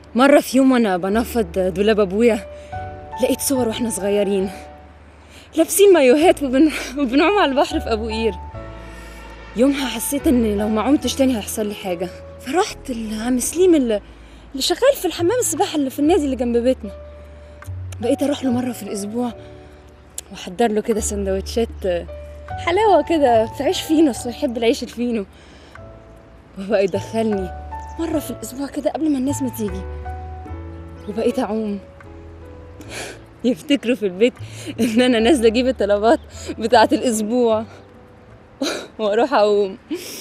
مرة في يوم وانا بنفض دولاب ابويا لقيت صور واحنا صغيرين لابسين مايوهات وبن... وبنعوم على البحر في ابو قير يومها حسيت ان لو ما عمتش تاني هيحصل لي حاجة فرحت لعم سليم اللي, اللي شغال في الحمام السباحة اللي في النادي اللي جنب بيتنا بقيت اروح له مرة في الاسبوع واحضر له كده سندوتشات حلاوة كده في عيش فينو اصل يحب العيش الفينو وبقى يدخلني مرة في الأسبوع كده قبل ما الناس ما تيجي وبقيت أعوم يفتكروا في البيت إن أنا نازلة أجيب الطلبات بتاعة الأسبوع وأروح أعوم